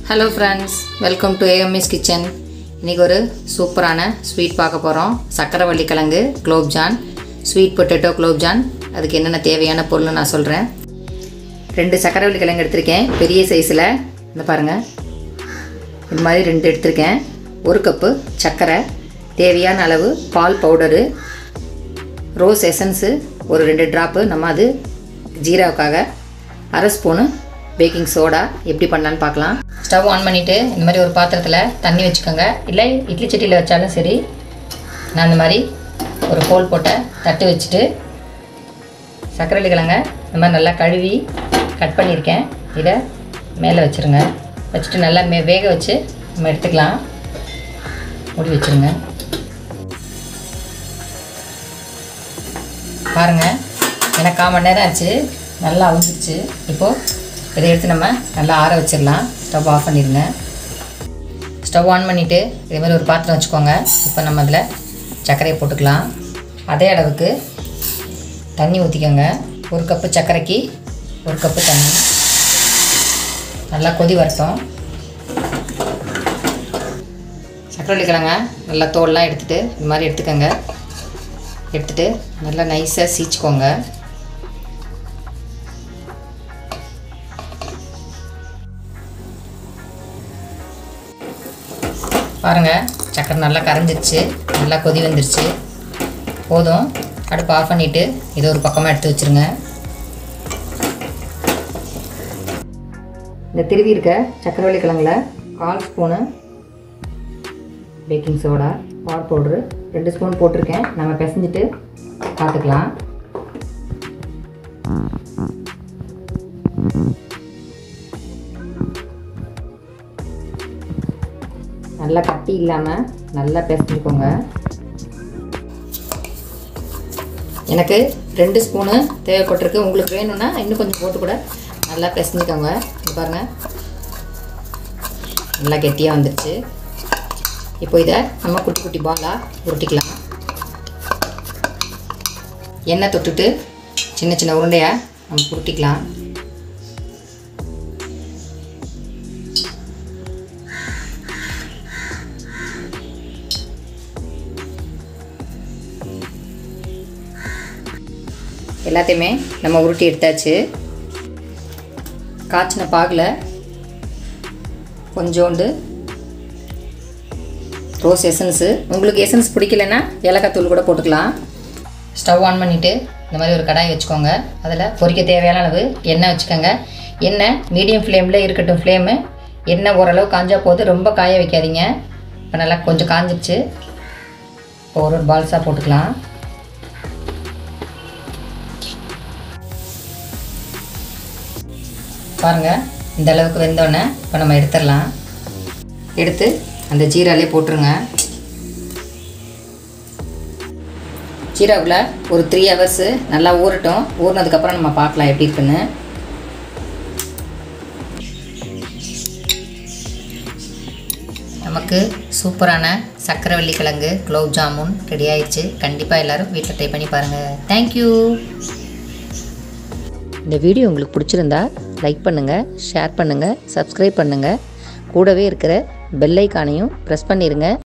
hello friends welcome to AMS kitchen இன்றைக்கி ஒரு சூப்பரான ஸ்வீட் பார்க்க போகிறோம் சக்கரவள்ளி கிழங்கு குலோப்ஜான் ஸ்வீட் பொட்டேட்டோ குலோப்ஜான் அதுக்கு என்னென்ன தேவையான பொருள் நான் சொல்கிறேன் ரெண்டு சக்கரவள்ளி கிழங்கு எடுத்திருக்கேன் பெரிய சைஸில் இந்த பாருங்கள் இது மாதிரி ரெண்டு எடுத்திருக்கேன் ஒரு கப்பு சர்க்கரை தேவையான அளவு பால் பவுடரு ரோஸ் எசன்ஸு ஒரு ரெண்டு ட்ராப்பு நம்ம அது ஜீராவுக்காக அரை ஸ்பூனு பேக்கிங் சோடா எப்படி பண்ணலான்னு பார்க்கலாம் ஸ்டவ் ஆன் பண்ணிவிட்டு இந்த மாதிரி ஒரு பாத்திரத்தில் தண்ணி வச்சுக்கோங்க இல்லை இட்லி சட்டியில் வச்சாலும் சரி நான் இந்த மாதிரி ஒரு ஹோல் போட்ட தட்டு வச்சுட்டு சக்கரவள்ளி கிழங்க இந்த மாதிரி நல்லா கழுவி கட் பண்ணியிருக்கேன் இதை மேலே வச்சுருங்க வச்சுட்டு நல்லா மே வேக வச்சு நம்ம எடுத்துக்கலாம் மூடி வச்சுருங்க பாருங்கள் எனக்கு கால் மணி நேரம் ஆச்சு நல்லா அவிஞ்சிருச்சு இப்போது இதை எடுத்து நம்ம நல்லா ஆற வச்சிடலாம் ஸ்டவ் ஆஃப் பண்ணிடுங்க ஸ்டவ் ஆன் பண்ணிவிட்டு இதே மாதிரி ஒரு பாத்திரம் வச்சுக்கோங்க இப்போ நம்ம அதில் சர்க்கரையை போட்டுக்கலாம் அதே அளவுக்கு தண்ணி ஊற்றிக்கோங்க ஒரு கப்பு சர்க்கரைக்கு ஒரு கப்பு தண்ணி நல்லா கொதி வரட்டும் சக்கரவள்ளி கிழங்க நல்லா தோல்லாம் எடுத்துகிட்டு இந்த மாதிரி எடுத்துக்கோங்க எடுத்துகிட்டு நல்லா நைஸாக சீச்சிக்கோங்க பாருங்கள் சக்கரை நல்லா கரைஞ்சிருச்சு நல்லா கொதி வந்துருச்சு போதும் அடுப்பு ஆஃப் பண்ணிவிட்டு இதை ஒரு பக்கமாக எடுத்து வச்சுருங்க இந்த திருவி இருக்க சக்கரவள்ளி கிழங்குல கால் ஸ்பூனு பேக்கிங் சோடா பால் பவுட்ரு ரெண்டு ஸ்பூன் போட்டிருக்கேன் நம்ம பிசைஞ்சிட்டு பார்த்துக்கலாம் நல்லா கட்டி இல்லாமல் நல்லா பிசைஞ்சுக்கோங்க எனக்கு ரெண்டு ஸ்பூனு தேவைப்பட்டிருக்கு உங்களுக்கு வேணும்னா இன்னும் கொஞ்சம் போட்டு கூட நல்லா பிசைஞ்சுக்கோங்க இது பாருங்கள் நல்லா கெட்டியாக வந்துடுச்சு இப்போ இதை நம்ம குட்டி குட்டி பாலாக உருட்டிக்கலாம் எண்ணெய் தொட்டுட்டு சின்ன சின்ன உருண்டையாக நம்ம உருட்டிக்கலாம் எல்லாத்தையுமே நம்ம உருட்டி எடுத்தாச்சு காய்ச்சின பாகில் கொஞ்சோண்டு ரோஸ் எசன்ஸு உங்களுக்கு எசன்ஸ் பிடிக்கலன்னா ஏலக்காய் தூள் கூட போட்டுக்கலாம் ஸ்டவ் ஆன் பண்ணிவிட்டு இந்த மாதிரி ஒரு கடாய் வச்சுக்கோங்க அதில் பொரிக்க தேவையான அளவு எண்ணெய் வச்சுக்கோங்க எண்ணெய் மீடியம் ஃப்ளேமில் இருக்கட்டும் ஃப்ளேமு எண்ணெய் ஓரளவு காஞ்சா போது ரொம்ப காய வைக்காதீங்க இப்போ நல்லா கொஞ்சம் காஞ்சிடுச்சு இப்போ ஒரு ஒரு பால்ஸாக போட்டுக்கலாம் பாருங்கள் இந்த அளவுக்கு வெந்தோடனே இப்போ நம்ம எடுத்துடலாம் எடுத்து அந்த ஜீராலே போட்டுருங்க ஜீராவில் ஒரு த்ரீ ஹவர்ஸு நல்லா ஊறட்டும் ஊறினதுக்கப்புறம் நம்ம பார்க்கலாம் எப்படி இருக்குன்னு நமக்கு சூப்பரான சக்கரவள்ளி கிழங்கு குலோப் ஜாமுன் ரெடி ஆயிடுச்சு கண்டிப்பாக எல்லோரும் வீட்டில் ட்ரை பண்ணி பாருங்கள் தேங்க்யூ இந்த வீடியோ உங்களுக்கு பிடிச்சிருந்தா லைக் பண்ணுங்கள் ஷேர் பண்ணுங்கள் சப்ஸ்கிரைப் பண்ணுங்கள் கூடவே இருக்கிற பெல் ஐக்கானையும் ப்ரெஸ் பண்ணிடுங்க